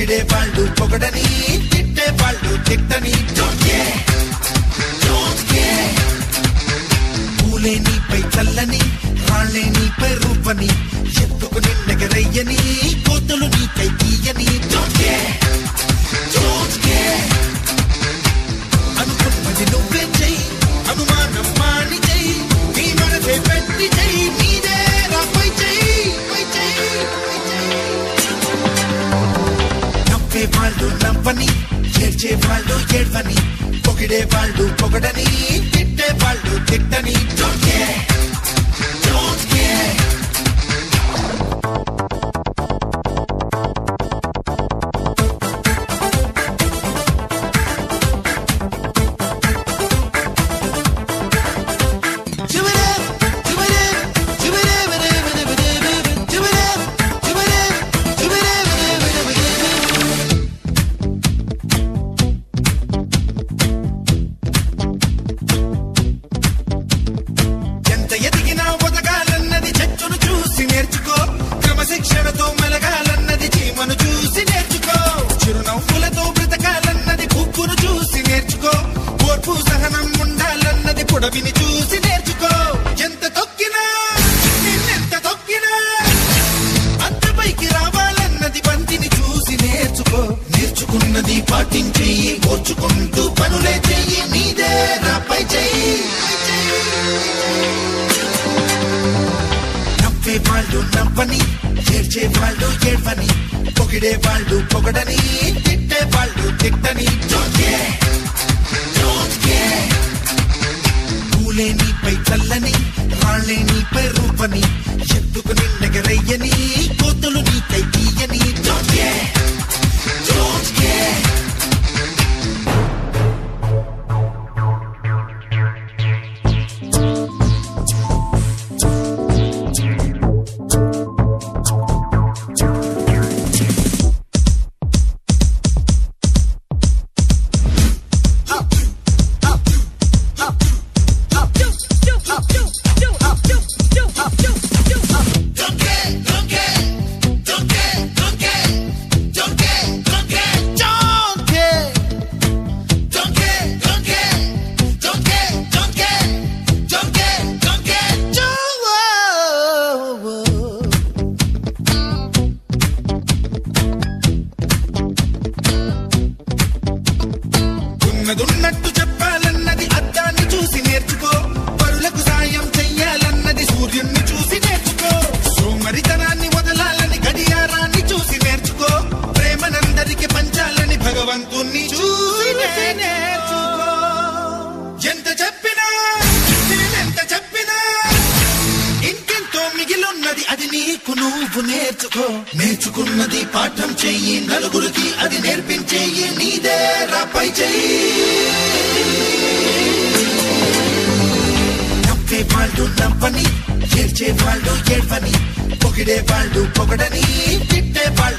పొగిడే వాళ్ళు పొగడని తిట్టే వాళ్ళు తిట్టని Don't care. Don't care. పూలే నీపై చల్లని రాళ్ళే నీపై రూపని ఎత్తుకు నిన్నెగరయ్యని కోతులు నీకై తీయని Don't care. Don't care. అనుకున్నది నువ్వే చెయ్యి అనుమానం మాని చెయ్యి నీ మనసే పెట్టి చెయ్యి నీదే రాపై చెయ్యి పై చెయ్యి పై చెయ్యి నవ్వే వాళ్ళు నవ్వని ఏడ్చే వాళ్ళు ఏడ్వని పొగిడే వాళ్ళు పొగడని తిట్టే వాళ్ళు తిట్టని Don't care. Don't care. ఎంత ఎదిగినా ఒదగాలన్నది చెట్టును చూసి నేర్చుకో క్రమశిక్షణతో మెలగాలన్నది చీమను చూసి నేర్చుకో చిరునవ్వులతో బ్రతకాలన్నది పువ్వును చూసి నేర్చుకో ఓర్పు సహనం ఉండాలన్నది పుడవిని చూసి నేర్చుకో ఎంత తొక్కినా నిన్నెంత తొక్కినా అంతపైకి రావాలన్నది బంతిని చూసి నేర్చుకో నేర్చుకున్నది పాటించేయి ఓర్చుకుంటూ పనులే చెయ్యి నీదే రాపై చెయ్యి నవ్వే వాళ్ళు నవ్వని ఏడ్చే వాళ్ళు ఏడ్వని పొగిడే వాళ్ళు పొగడని తిట్టే వాళ్ళు తిట్టని Don't care. Don't care. పూలే నీపై చల్లని రాళ్ళే నీపై రూపని ఎత్తుకు నిన్నెగరయ్యని కోతులు నీకై తీయని Don't care. Don't care. Don't care, don't care, don't care, don't care, don't care, don't care, don't care, don't care, don't care, don't care, don't care, don't care, don't care, don't care, don't ఉన్నదున్నట్టు చెప్పాలన్నది అద్దాన్ని చూసి నేర్చుకో పరులకు సాయం చెయ్యాలన్నది సూర్యుణ్ణి చూసి నేర్చుకో సోమరితనాన్ని వదలాలని గడియారాన్ని చూసి నేర్చుకో ప్రేమనందరికి పంచాలని భగవంతుణ్ణి చూసి నేర్చుకో ఎంత చెప్పినా నేనెంత చెప్పినా ఇంకెంతో మిగిలున్నది అది నీకు నువ్వు నేర్చుకో నేర్చుకున్నది పాఠం చెయ్యి నలుగురికి అది నేర్పించేయి నీదే రాపై చెయ్యి నవ్వే వాళ్ళు నవ్వని ఏడ్చే వాళ్ళు ఏడ్వని పొగిడే వాళ్ళు పొగడని తిట్టే వాళ్ళు